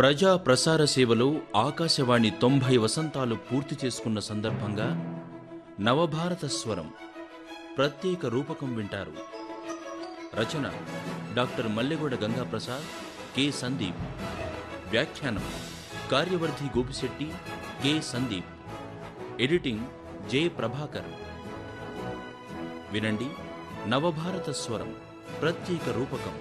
ప్రజా ప్రసార సేవలో ఆకాశవాణి తొంభై వసంతాలు పూర్తి చేసుకున్న సందర్భంగా నవభారత స్వరం ప్రత్యేక రూపకం వింటారు రచన డాక్టర్ మల్లెగూడ గంగాప్రసాద్ కె సందీప్ వ్యాఖ్యానం కార్యవర్ధి Gopisetti K Sandeep editing J Prabhakar వినండి నవభారత స్వరం ప్రత్యేక రూపకం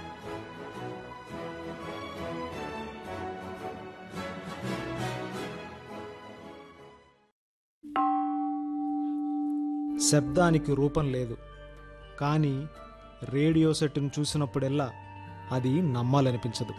శబ్దానికి రూపం లేదు కానీ రేడియో సెట్ను చూసినప్పుడెల్లా అది నమ్మాలనిపించదు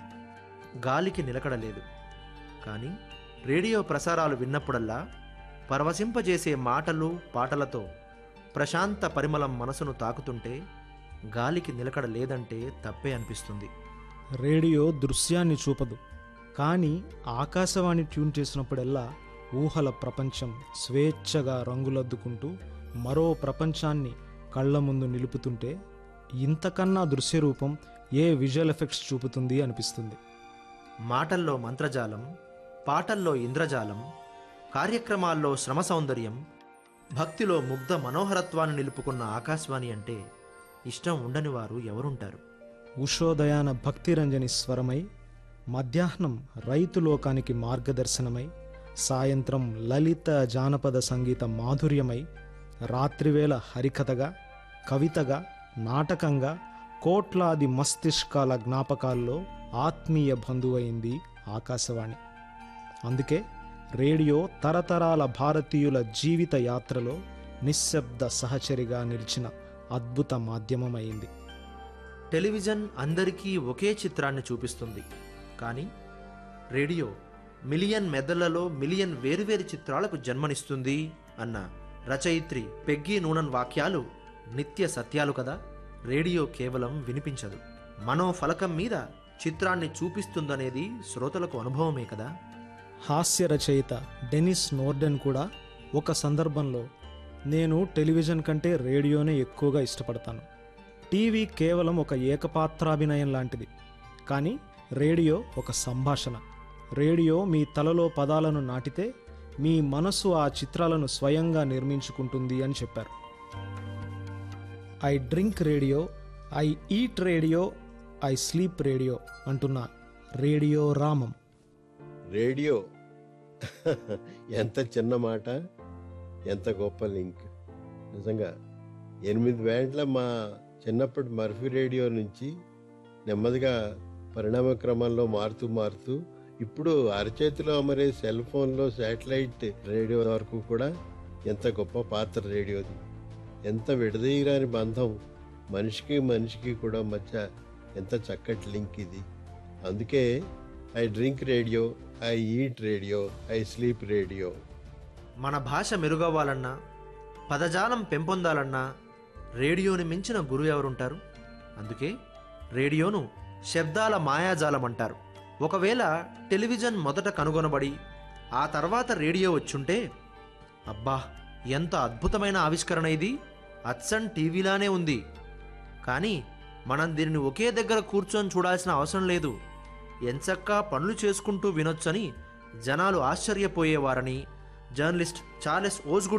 గాలికి నిలకడ లేదు కానీ రేడియో ప్రసారాలు విన్నప్పుడల్లా పరవశింపజేసే మాటలు పాటలతో ప్రశాంత పరిమళం మనసును తాకుతుంటే గాలికి నిలకడ లేదంటే తప్పే అనిపిస్తుంది రేడియో దృశ్యాన్ని చూపదు కానీ ఆకాశవాణి ట్యూన్ చేసినప్పుడెల్లా ఊహల ప్రపంచం స్వేచ్ఛగా రంగులద్దుకుంటూ మరో ప్రపంచాన్ని కళ్ళ ముందు నిలుపుతుంటే ఇంతకన్నా దృశ్య రూపం ఏ విజువల్ ఎఫెక్ట్స్ చూపుతుంది అనిపిస్తుంది మాటల్లో మంత్రజాలం పాటల్లో ఇంద్రజాలం కార్యక్రమాల్లో శ్రమ సౌందర్యం భక్తిలో ముగ్ధ మనోహరత్వాన్ని నిలుపుకున్న ఆకాశవాణి అంటే ఇష్టం ఉండని వారు ఎవరుంటారు ఉషోదయాన భక్తిరంజని స్వరమై మధ్యాహ్నం రైతు లోకానికి మార్గదర్శనమై సాయంత్రం లలిత జానపద సంగీత మాధుర్యమై రాత్రివేళ హరికథగా కవితగా నాటకంగా కోట్లాది మస్తిష్కాల జ్ఞాపకాల్లో ఆత్మీయ బంధువైంది ఆకాశవాణి అందుకే రేడియో తరతరాల భారతీయుల జీవిత యాత్రలో నిశ్శబ్ద సహచరిగా నిలిచిన అద్భుత మాధ్యమమైంది టెలివిజన్ అందరికీ ఒకే చిత్రాన్ని చూపిస్తుంది కానీ రేడియో మిలియన్ మెదళ్లలో మిలియన్ వేరువేరు చిత్రాలకు జన్మనిస్తుంది అన్న రచయిత్రి పెగ్గీ నూనన్ వాక్యాలు నిత్య సత్యాలు కదా రేడియో కేవలం వినిపించదు మనో ఫలకం మీద చిత్రాన్ని చూపిస్తుందనేది శ్రోతలకు అనుభవమే కదా హాస్య రచయిత డెనిస్ నోర్డెన్ కూడా ఒక సందర్భంలో నేను టెలివిజన్ కంటే రేడియోనే ఎక్కువగా ఇష్టపడతాను టీవీ కేవలం ఒక ఏకపాత్రాభినయం లాంటిది కానీ రేడియో ఒక సంభాషణ రేడియో మీ తలలో పదాలను నాటితే మీ మనసు ఆ చిత్రాలను స్వయంగా నిర్మించుకుంటుంది అని చెప్పారు I drink radio I eat radio I sleep radio అంటున్న రేడియో రామం రేడియో ఎంత చిన్న మాట ఎంత గొప్ప లింక్ నిజంగా ఎనిమిది వేండ్ల మా చిన్నప్పటి మర్ఫీ రేడియో నుంచి నెమ్మదిగా పరిణామ క్రమంలో మారుతూ మారుతూ ఇప్పుడు అరచేతిలో అమరే సెల్ ఫోన్లో శాటిలైట్ రేడియో వరకు కూడా ఎంత గొప్ప పాత్ర రేడియోది ఎంత విడదీయరాని బంధం మనిషికి మనిషికి కూడా మధ్య ఎంత చక్కటి లింక్ ఇది అందుకే I drink radio I eat radio I sleep radio మన భాష మెరుగవ్వాలన్నా పదజాలం పెంపొందాలన్నా రేడియోని మించిన గురువు ఎవరుంటారు అందుకే రేడియోను శబ్దాల మాయాజాలం అంటారు ఒకవేళ టెలివిజన్ మొదట కనుగొనబడి ఆ తర్వాత రేడియో వచ్చుంటే అబ్బా ఎంత అద్భుతమైన ఆవిష్కరణ ఇది అచ్చన్ టీవీలానే ఉంది కానీ మనం దీనిని ఒకే దగ్గర కూర్చొని చూడాల్సిన అవసరం లేదు ఎంచక్కా పనులు చేసుకుంటూ వినొచ్చని జనాలు ఆశ్చర్యపోయేవారని జర్నలిస్ట్ చార్లెస్ ఓజ్గుడ్